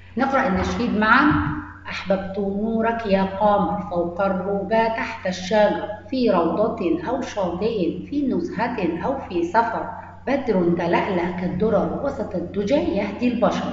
نقرأ النشيد معا أحببت نورك يا قمر فوق الربا تحت الشجر في روضة أو شاطئ في نزهة أو في سفر بدر تلألأ كالدرر وسط الدجى يهدي البشر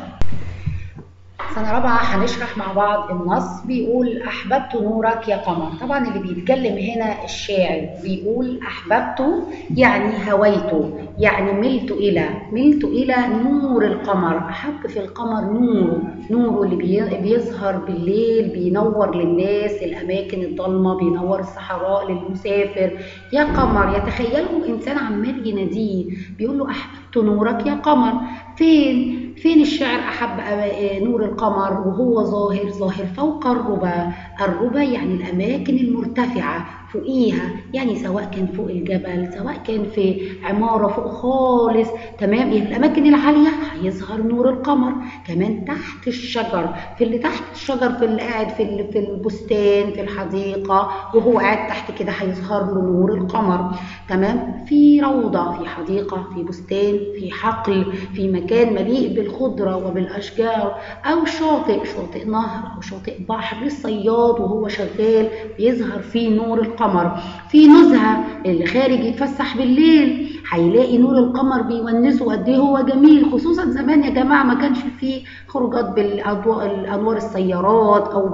سنة رابعة هنشرح مع بعض النص بيقول أحببت نورك يا قمر طبعا اللي بيتكلم هنا الشاعر بيقول أحببت يعني هويت يعني ملت إلى ملت إلى نور القمر أحب في القمر نوره نوره اللي بي- بيظهر بالليل بينور للناس الأماكن الضلمة بينور الصحراء للمسافر يا قمر يتخيله إنسان عمال يناديه بيقول له أحببت نورك يا قمر فين فين الشاعر أحب أ- نور القمر وهو ظاهر ظاهر فوق الربا الربا يعني الأماكن المرتفعة فوقيها يعني سواء كان فوق الجبل سواء كان في عمارة فوق خالص تمام يعني الأماكن العالية هيظهر نور القمر كمان تحت الشجر في اللي تحت الشجر في اللي قاعد في ال- في البستان في الحديقة وهو قاعد تحت كده هيظهر له نور القمر تمام في روضة في حديقة في بستان في حقل في مكان مليء بالخضرة وبالأشجار أو شاطئ شاطئ نهر أو شاطئ بحر للصياد وهو شغال بيظهر فيه نور القمر في نزهة اللي خارج يتفسح بالليل هيلاقي نور القمر بيونسه قد ايه هو جميل خصوصا زمان يا جماعه ما كانش فيه خروجات بالاضواء الانوار السيارات او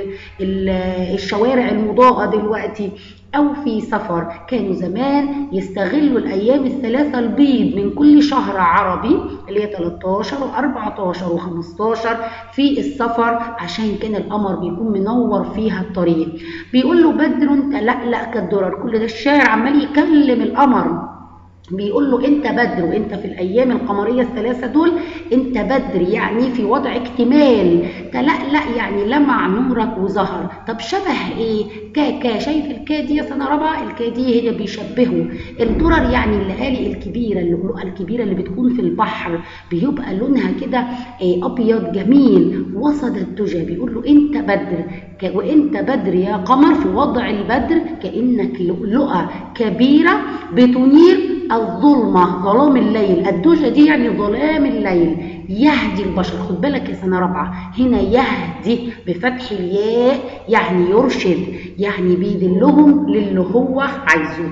بالشوارع المضاءه دلوقتي أو في سفر كانوا زمان يستغلوا الأيام الثلاثة البيض من كل شهر عربي اللي هي 13 و14 و15 في السفر عشان كان القمر بيكون منور فيها الطريق بيقول له بدر تلألأ كالدرر كل ده الشاعر عمال يكلم القمر بيقول له انت بدر وانت في الايام القمريه الثلاثه دول انت بدر يعني في وضع اكتمال تلألأ يعني لمع نورك وظهر طب شبه ايه كا كا شايف الكا دي يا سنه رابعه الكا دي هي بيشبهه الدرر يعني اللآلئ الكبيره اللؤلؤه الكبيره اللي بتكون في البحر بيبقى لونها كده ايه ابيض جميل وسط الدجى بيقول له انت بدر ك- وانت بدر يا قمر في وضع البدر كانك لؤلؤه كبيره بتنير الظلمة ظلام الليل الدجى دي يعني ظلام الليل يهدي البشر خد بالك يا سنة رابعة هنا يهدي بفتح الياء يعني يرشد يعني بيدلهم للي هو عايزه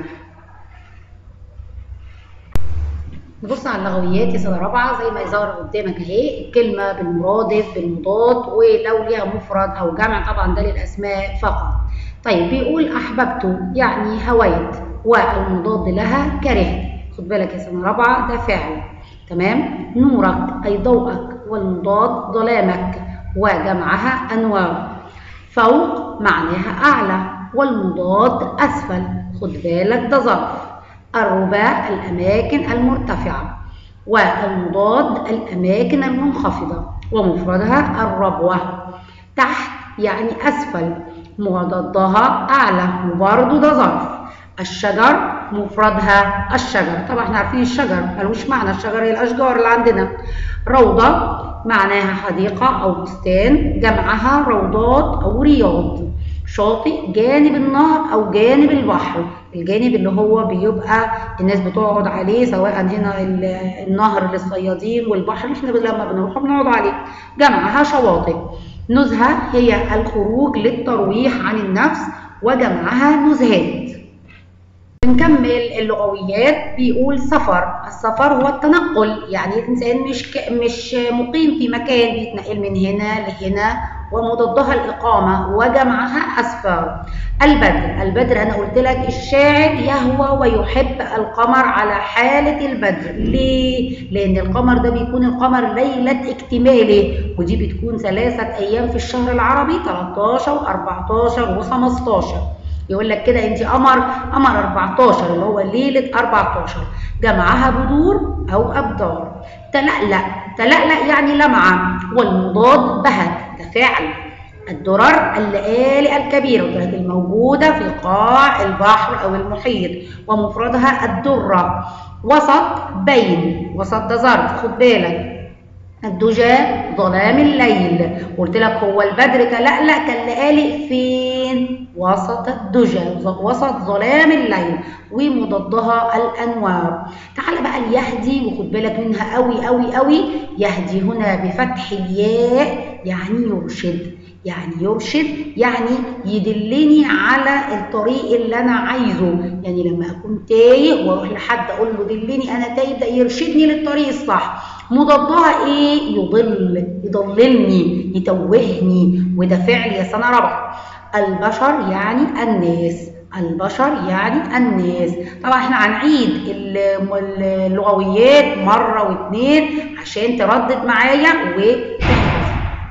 نبص على اللغويات يا سنة رابعة زي ما ظهر قدامك اهي الكلمة بالمرادف بالمضاد ولو ليها مفرد أو جمع طبعا ده للأسماء فقط طيب بيقول أحببت يعني هويت والمضاد لها كرهت خد بالك يا سنة رابعة ده فعل تمام نورك أي ضوءك والمضاد ظلامك وجمعها أنوار فوق معناها أعلى والمضاد أسفل خد بالك ده ظرف الرباء الأماكن المرتفعة والمضاد الأماكن المنخفضة ومفردها الربوة تحت يعني أسفل مضادها أعلى وبرضه ده ظرف الشجر مفردها الشجر طبعا احنا عارفين الشجر ملوش معنى الشجر هي الأشجار اللي عندنا روضة معناها حديقة أو بستان جمعها روضات أو رياض شاطئ جانب النهر أو جانب البحر الجانب اللي هو بيبقى الناس بتقعد عليه سواء هنا ال- النهر للصيادين والبحر احنا لما بنروح بنقعد عليه جمعها شواطئ نزهة هي الخروج للترويح عن النفس وجمعها نزهات بنكمل اللغويات بيقول سفر السفر هو التنقل يعني الانسان مش ك... مش مقيم في مكان بيتنقل من هنا لهنا ومضادها الاقامه وجمعها اسفار البدر البدر انا قلت لك الشاعر يهوى ويحب القمر على حاله البدر ليه لان القمر ده بيكون القمر ليله اكتماله ودي بتكون ثلاثه ايام في الشهر العربي 13 و14 و15 يقول لك كده انت قمر قمر 14 اللي هو ليله 14 جمعها بدور او ابدار تلألأ تلألأ يعني لمعه والمضاد بهت ده فعل الدرر اللآلئ الكبيرة والدرر الموجودة في قاع البحر أو المحيط ومفردها الدرة وسط بين وسط ده ظرف خد بالك الدجى ظلام الليل قلت لك هو البدر كلألأ كان لآلئ فين وسط الدجى وسط ظلام الليل ومضادها الانوار تعال بقى اليهدي وخد بالك منها قوي قوي قوي يهدي هنا بفتح الياء يعني يرشد يعني يرشد يعني يدلني على الطريق اللي انا عايزه يعني لما اكون تايه واروح لحد اقول له دلني انا تايه ده يرشدني للطريق الصح مضادها ايه يضل يضللني يتوهني وده فعل يا سنه رابعه البشر يعني الناس البشر يعني الناس طبعا احنا هنعيد اللغويات مره واثنين عشان تردد معايا وتحفظ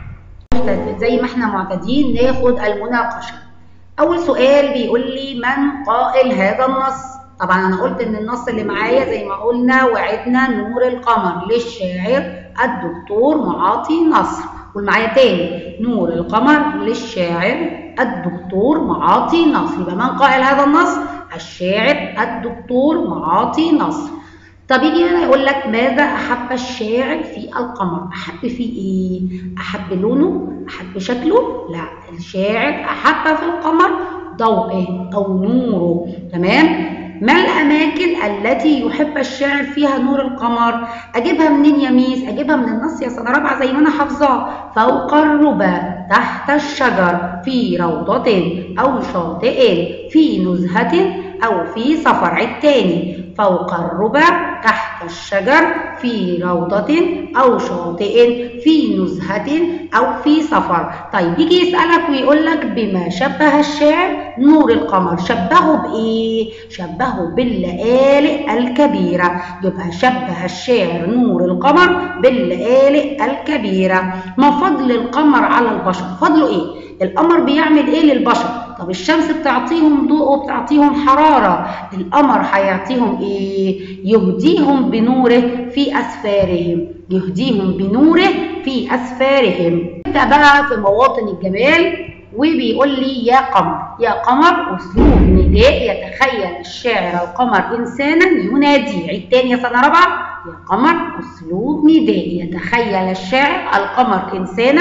زي ما احنا معتادين ناخد المناقشه اول سؤال بيقول لي من قائل هذا النص طبعا انا قلت ان النص اللي معايا زي ما قلنا وعدنا نور القمر للشاعر الدكتور معاطي نصر قول معايا تاني نور القمر للشاعر الدكتور معاطي نصر يبقى من قائل هذا النص الشاعر الدكتور معاطي نصر طب يجي هنا يقول لك ماذا احب الشاعر في القمر احب فيه ايه احب لونه احب شكله لا الشاعر احب في القمر ضوءه او نوره تمام ما الأماكن التي يحب الشاعر فيها نور القمر؟ أجيبها منين يا ميس؟ أجيبها من النص يا سنة رابعة زي ما أنا حافظاه فوق الربا تحت الشجر في روضة أو شاطئ في نزهة أو في سفر التاني فوق الربا تحت الشجر في روضة أو شاطئ في نزهة أو في سفر طيب يجي يسألك ويقول لك بما شبه الشاعر نور القمر شبهه بإيه؟ شبهه باللآلئ الكبيرة يبقى شبه الشاعر نور القمر باللآلئ الكبيرة ما فضل القمر على البشر فضله إيه؟ القمر بيعمل إيه للبشر؟ طب الشمس بتعطيهم ضوء وبتعطيهم حرارة القمر هيعطيهم ايه يهديهم بنوره في أسفارهم يهديهم بنوره في أسفارهم نبدأ بقى في مواطن الجمال وبيقول لي يا قمر يا قمر أسلوب نداء يتخيل الشاعر القمر إنسانا ينادي عيد تاني يا سنة رابعة يا قمر أسلوب نداء يتخيل الشاعر القمر إنسانا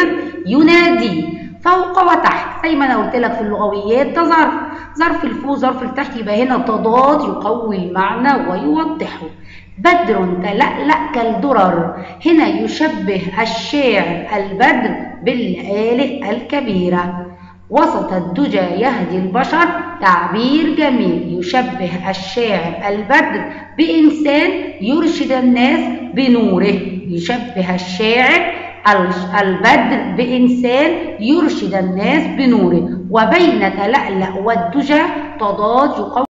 ينادي فوق وتحت زي ما انا قلت لك في اللغويات ده ظرف ظرف الفوق ظرف التحت يبقى هنا تضاد يقوي المعنى ويوضحه بدر تلألأ كالدرر هنا يشبه الشاعر البدر بالآلئ الكبيرة وسط الدجى يهدي البشر تعبير جميل يشبه الشاعر البدر بإنسان يرشد الناس بنوره يشبه الشاعر البدر بإنسان يرشد الناس بنوره وبين تلألأ والدجى تضاد يقوي